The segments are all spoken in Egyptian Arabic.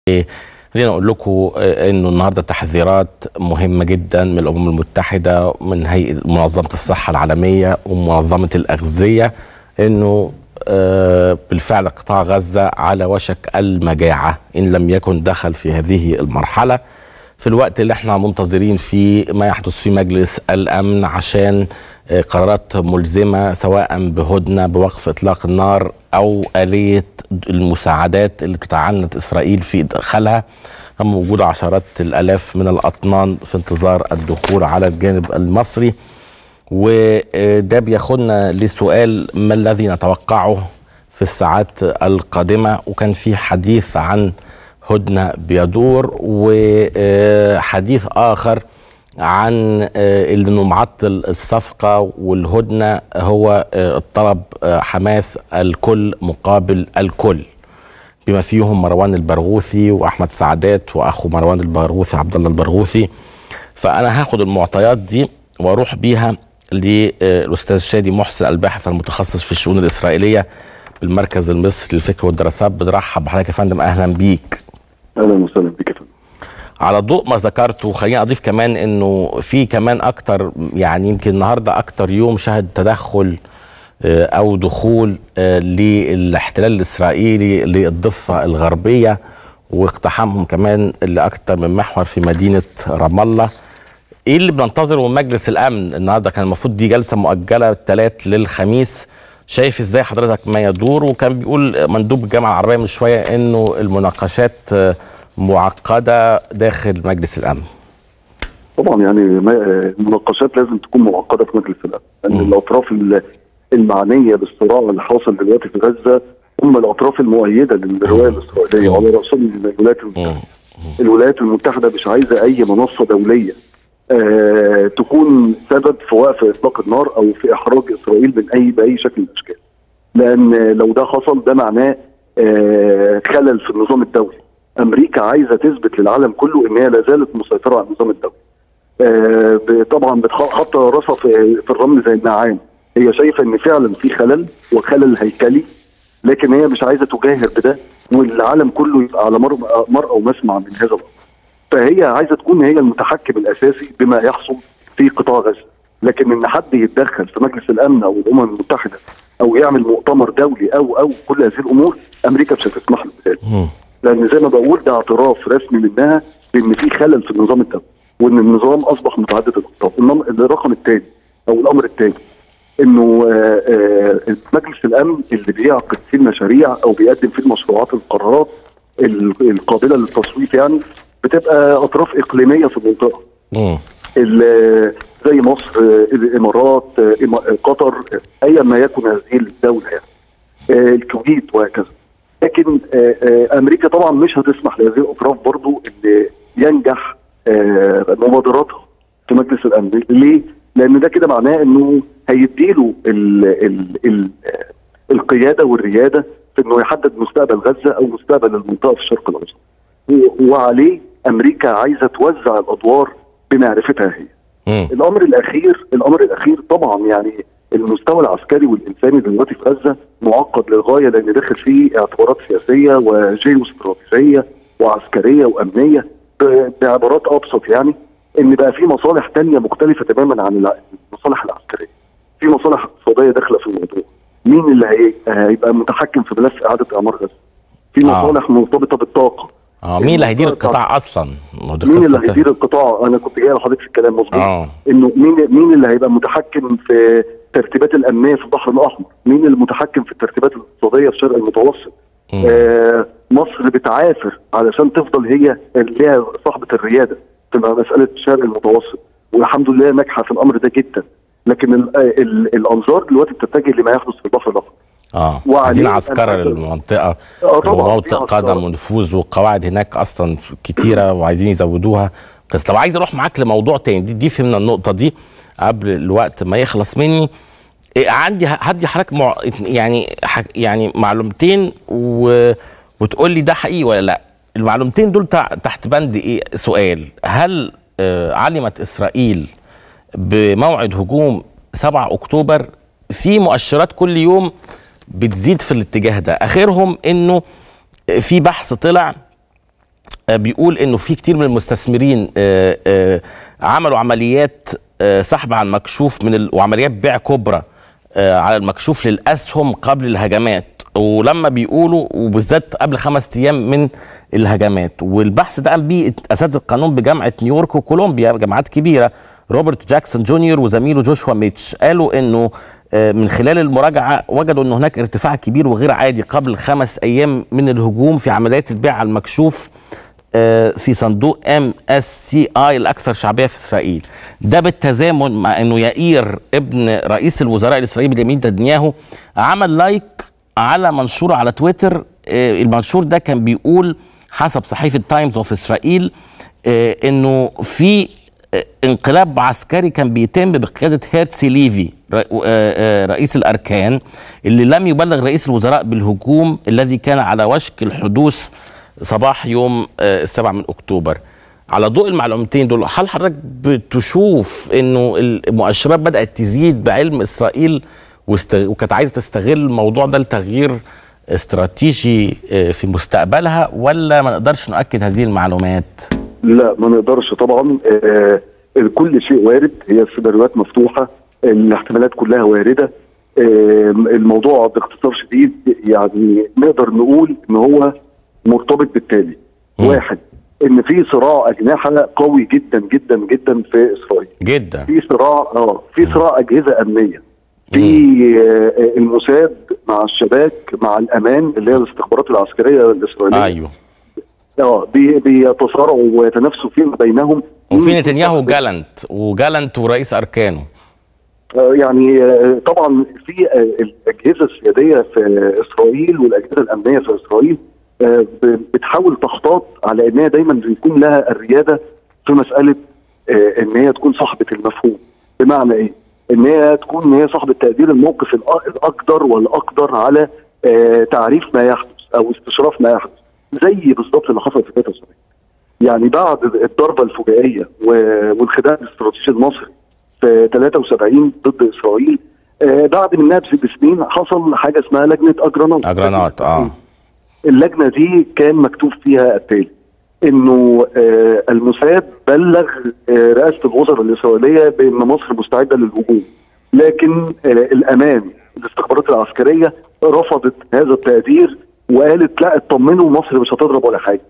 خلينا اقول لكم انه النهارده تحذيرات مهمه جدا من الامم المتحده من هيئه منظمه الصحه العالميه ومنظمه الاغذيه انه آه، بالفعل قطاع غزه على وشك المجاعه ان لم يكن دخل في هذه المرحله في الوقت اللي احنا منتظرين فيه ما يحدث في مجلس الامن عشان آه، قرارات ملزمه سواء بهدنه بوقف اطلاق النار او اليه المساعدات اللي تتعنت اسرائيل في ادخالها هم وجود عشرات الالاف من الاطنان في انتظار الدخول على الجانب المصري وده بياخدنا لسؤال ما الذي نتوقعه في الساعات القادمه وكان في حديث عن هدنه بيدور وحديث اخر عن انه معطل الصفقه والهدنه هو الطلب حماس الكل مقابل الكل بما فيهم مروان البرغوثي واحمد سعدات واخو مروان البرغوثي عبد الله البرغوثي فانا هاخد المعطيات دي واروح بيها للاستاذ شادي محسن الباحث المتخصص في الشؤون الاسرائيليه بالمركز المصري للفكر والدراسات بنرحب بحضرتك يا فندم اهلا بيك اهلا وسهلا بك يا فندم على ضوء ما ذكرته خليني اضيف كمان انه في كمان اكتر يعني يمكن النهارده اكتر يوم شهد تدخل او دخول للاحتلال الاسرائيلي للضفه الغربيه واقتحامهم كمان لاكثر من محور في مدينه رام الله ايه اللي بننتظره من مجلس الامن النهارده كان المفروض دي جلسه مؤجله الثلاث للخميس شايف ازاي حضرتك ما يدور وكان بيقول مندوب الجامعه العربيه من شويه انه المناقشات معقده داخل مجلس الامن طبعا يعني المناقشات لازم تكون معقده في مجلس الامن لان يعني الاطراف المعنيه بالصراع اللي حاصل دلوقتي في غزه هم الاطراف المؤيده للروايه الاسرائيليه على راسهم الولايات المتحده. الولايات المتحده مش عايزه اي منصه دوليه آه تكون سبب في وقف اطلاق النار او في احراج اسرائيل من اي باي شكل من الاشكال. لان لو ده حصل ده معناه آه خلل في النظام الدولي. امريكا عايزه تثبت للعالم كله ان هي لا زالت مسيطره على النظام الدولي. آه طبعا بتحط راسها في, في الرمل زي النعام. هي شايفه ان فعلا في خلل وخلل هيكلي لكن هي مش عايزه تجاهر بده والعالم كله يبقى على مرأى ومسمع من هذا الامر. فهي عايزه تكون هي المتحكم الاساسي بما يحصل في قطاع غزه. لكن ان حد يتدخل في مجلس الامن او الامم المتحده او يعمل مؤتمر دولي او او كل هذه الامور امريكا مش هتسمح له بذلك. لان زي ما بقول ده اعتراف رسمي منها بان في خلل في النظام الدولي وان النظام اصبح متعدد الاقطاب. الرقم الثاني او الامر الثاني انه مجلس الامن اللي بيعقد فيه المشاريع او بيقدم فيه المشروعات القرارات القابله للتصويت يعني بتبقى اطراف اقليميه في المنطقه. زي مصر الامارات قطر ايا ما يكن هذه الدوله يعني الكويت وهكذا. لكن امريكا طبعا مش هتسمح لهذه الاطراف برضو ان ينجح مبادراتها في مجلس الامن ليه؟ لان ده كده معناه انه هيديله ال ال ال القياده والرياده في انه يحدد مستقبل غزه او مستقبل المنطقه في الشرق الاوسط. وعليه امريكا عايزه توزع الادوار بمعرفتها هي. م. الامر الاخير الامر الاخير طبعا يعني المستوى العسكري والانساني دلوقتي في غزه معقد للغايه لان داخل فيه اعتبارات سياسيه وجيو استراتيجيه وعسكريه وامنيه بعبارات ابسط يعني ان بقى في مصالح تانية مختلفه تماما عن المصالح العسكريه. في مصالح اقتصاديه داخله في الموضوع. مين اللي هيبقى متحكم في ملف اعاده اعمار غزه؟ في مصالح آه. مرتبطه بالطاقه. اه مين اللي هيدير القطاع اصلا؟ مين اللي هيدير القطاع؟ انا كنت جاي لحضرتك في الكلام مظبوط. آه. انه مين مين اللي هيبقى متحكم في الترتيبات الامنيه في البحر الاحمر؟ مين المتحكم في الترتيبات الاقتصاديه في الشرق المتوسط؟ آه مصر بتعافر علشان تفضل هي اللي هي صاحبه الرياده في مساله الشرق المتوسط والحمد لله ناجحه في الامر ده جدا لكن ال ال الانظار دلوقتي بتتجه لما يحدث في البحر الاحمر اه عايزين عسكره للمنطقه وموطئ قدم ونفوذ والقواعد هناك اصلا كتيره وعايزين يزودوها بس طب عايز اروح معاك لموضوع تاني دي, دي فهمنا النقطه دي قبل الوقت ما يخلص مني إيه عندي هدي حضرتك مع يعني يعني معلومتين و... وتقول لي ده حقيقي ولا لا المعلومتين دول تحت بند ايه سؤال هل آه علمت اسرائيل بموعد هجوم 7 اكتوبر في مؤشرات كل يوم بتزيد في الاتجاه ده اخرهم انه في بحث طلع آه، بيقول انه في كتير من المستثمرين آه، آه، عملوا عمليات آه، سحب على المكشوف من ال... وعمليات بيع كبرى آه، على المكشوف للاسهم قبل الهجمات ولما بيقولوا وبالذات قبل خمس ايام من الهجمات والبحث ده قام بيه اساتذه القانون بجامعه نيويورك وكولومبيا جامعات كبيره روبرت جاكسون جونيور وزميله جوشوا ميتش قالوا انه آه، من خلال المراجعه وجدوا ان هناك ارتفاع كبير وغير عادي قبل خمس ايام من الهجوم في عمليات البيع على المكشوف آه، في صندوق ام اس سي اي الاكثر شعبيه في اسرائيل ده بالتزامن مع انه يائير ابن رئيس الوزراء الاسرائيلي بنيامين نتنياهو عمل لايك على منشور على تويتر آه، المنشور ده كان بيقول حسب صحيفه تايمز اوف اسرائيل آه، انه في آه، انقلاب عسكري كان بيتم بقياده هيرتسي ليفي ر- آه، آه، رئيس الاركان اللي لم يبلغ رئيس الوزراء بالهجوم الذي كان على وشك الحدوث صباح يوم آه، السبع من اكتوبر على ضوء المعلومتين دول هل حضرتك بتشوف انه المؤشرات بدات تزيد بعلم اسرائيل واست- وكانت عايزه تستغل الموضوع ده لتغيير استراتيجي آه، في مستقبلها ولا ما نقدرش نؤكد هذه المعلومات؟ لا ما نقدرش طبعا آه كل شيء وارد هي السيناريوهات مفتوحه الاحتمالات كلها وارده آه الموضوع باختصار شديد يعني نقدر نقول ان هو مرتبط بالتالي مم. واحد ان في صراع اجنحه قوي جدا جدا جدا في اسرائيل جدا في صراع اه في صراع اجهزه امنيه في آه آه، الموساد مع الشباك مع الامان اللي هي الاستخبارات العسكريه الاسرائيليه ايوه اه بي- بيتصارعوا ويتنافسوا فيما بينهم وفي مين نتنياهو يكون جالنت وجالنت ورئيس اركانه آه، يعني آه، طبعا في آه، الاجهزه السياديه في اسرائيل والاجهزه الامنيه في اسرائيل آه، ب- بتحاول تحتاط على ان هي دايما يكون لها الرياده في مساله آه، ان هي تكون صاحبه المفهوم بمعنى ايه؟ ان هي تكون هي صاحبه تقدير الموقف الأ- الاقدر والاقدر على آه، تعريف ما يحدث او استشراف ما يحدث زي بالظبط اللي حصل في 73 يعني بعد الضربه الفجائيه و- والخداع الاستراتيجي المصري في 73 ضد اسرائيل آه، بعد منها بست سنين حصل حاجه اسمها لجنه اجرانات اجرانات اه اللجنه دي كان مكتوب فيها التالي انه آه، الموساد بلغ آه، رئاسه الوزراء الاسرائيليه بان مصر مستعده للهجوم لكن آه، الامان الاستخبارات العسكريه رفضت هذا التقدير وقالت لا اطمنوا مصر مش هتضرب ولا حاجه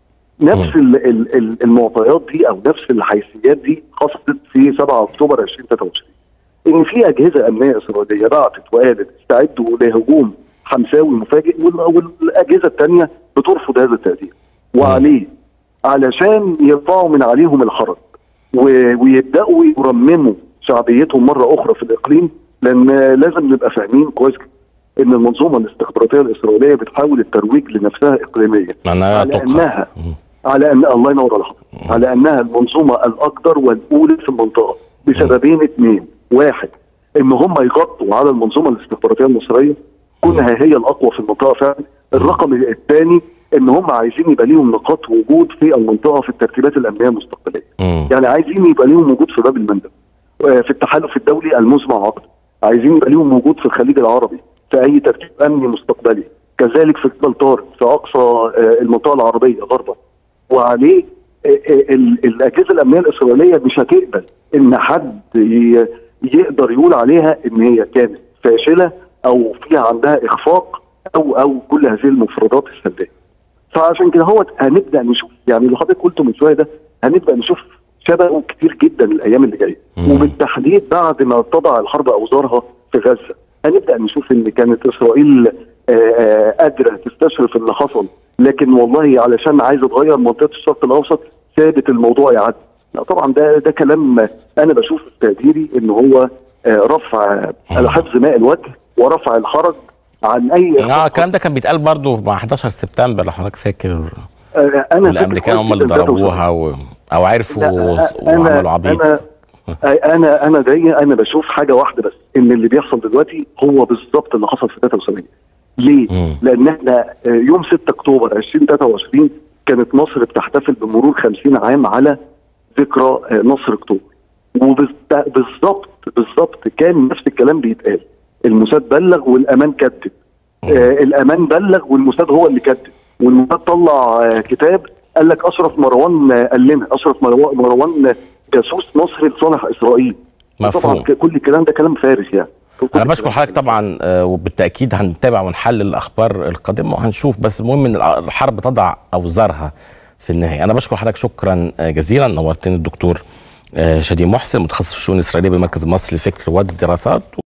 نفس ال- ال- ال- المعطيات دي او نفس الحيثيات دي حصلت في 7 اكتوبر 2023 ان في اجهزه امنيه اسرائيليه بعتت وقالت استعدوا لهجوم حمساوي مفاجئ وال- والاجهزه الثانيه بترفض هذا التقدير وعليه علشان يرفعوا من عليهم الحرج و- ويبداوا يرمموا شعبيتهم مره اخرى في الاقليم لان لازم نبقى فاهمين كويس ان المنظومه الاستخباراتيه الاسرائيليه بتحاول الترويج لنفسها اقليميا معناها على تقع انها مم. على ان الله ينور على حضرتك على انها المنظومه الاقدر والاولى في المنطقه بسببين اثنين واحد ان هم يغطوا على المنظومه الاستخباراتيه المصريه كونها هي الاقوى في المنطقه فعلا الرقم الثاني ان هم عايزين يبقى ليهم نقاط وجود في المنطقه في الترتيبات الامنيه المستقبليه مم. يعني عايزين يبقى ليهم وجود في باب المندب آه، في التحالف الدولي المزمع عقد عايزين يبقى ليهم وجود في الخليج العربي في اي ترتيب امني مستقبلي كذلك في جبل طارق في اقصى آه، المنطقه العربيه غربا وعليه آه، آه، ال- الاجهزه الامنيه الاسرائيليه مش هتقبل ان حد ي- يقدر يقول عليها ان هي كانت فاشله او فيها عندها اخفاق او او كل هذه المفردات السلبيه فعشان كده هو هنبدا نشوف يعني اللي حضرتك قلته من شويه ده هنبدا نشوف شبهه كتير جدا الايام اللي جايه مم. وبالتحديد بعد ما تضع الحرب اوزارها في غزه هنبدا نشوف ان كانت اسرائيل آه، آه، قادره تستشرف اللي حصل لكن والله علشان عايزه تغير منطقه الشرق الاوسط سابت الموضوع يعدي لا طبعا ده ده كلام انا بشوف في تقديري ان هو آه، رفع على حفظ ماء الوجه ورفع الحرج عن اي اه الكلام ده كان بيتقال برضه مع 11 سبتمبر لو حضرتك فاكر آه، انا الامريكان هم اللي ضربوها و... او عرفوا لا، وعملوا عبيط انا انا انا جاي انا بشوف حاجه واحده بس ان اللي بيحصل دلوقتي هو بالظبط اللي حصل في 73 ليه؟ مم. لان احنا آه، يوم 6 اكتوبر 2023 كانت مصر بتحتفل بمرور 50 عام على ذكرى آه، نصر اكتوبر وبالظبط بالظبط كان نفس الكلام بيتقال الموساد بلغ والامان كذب آه الامان بلغ والموساد هو اللي كذب والموساد طلع آه كتاب قال لك اشرف مروان قال لنا اشرف مروان مروان جاسوس مصري لصالح اسرائيل مفهوم. طبعا ك- كل الكلام ده كلام فارغ يعني كل انا الكلام بشكر حضرتك فارغ. طبعا آه، وبالتاكيد هنتابع ونحلل الاخبار القادمه وهنشوف بس المهم ان الحرب تضع اوزارها في النهايه انا بشكر حضرتك شكرا آه، جزيلا نورتني الدكتور آه، شديد محسن متخصص في الشؤون الاسرائيليه بمركز مصر للفكر والدراسات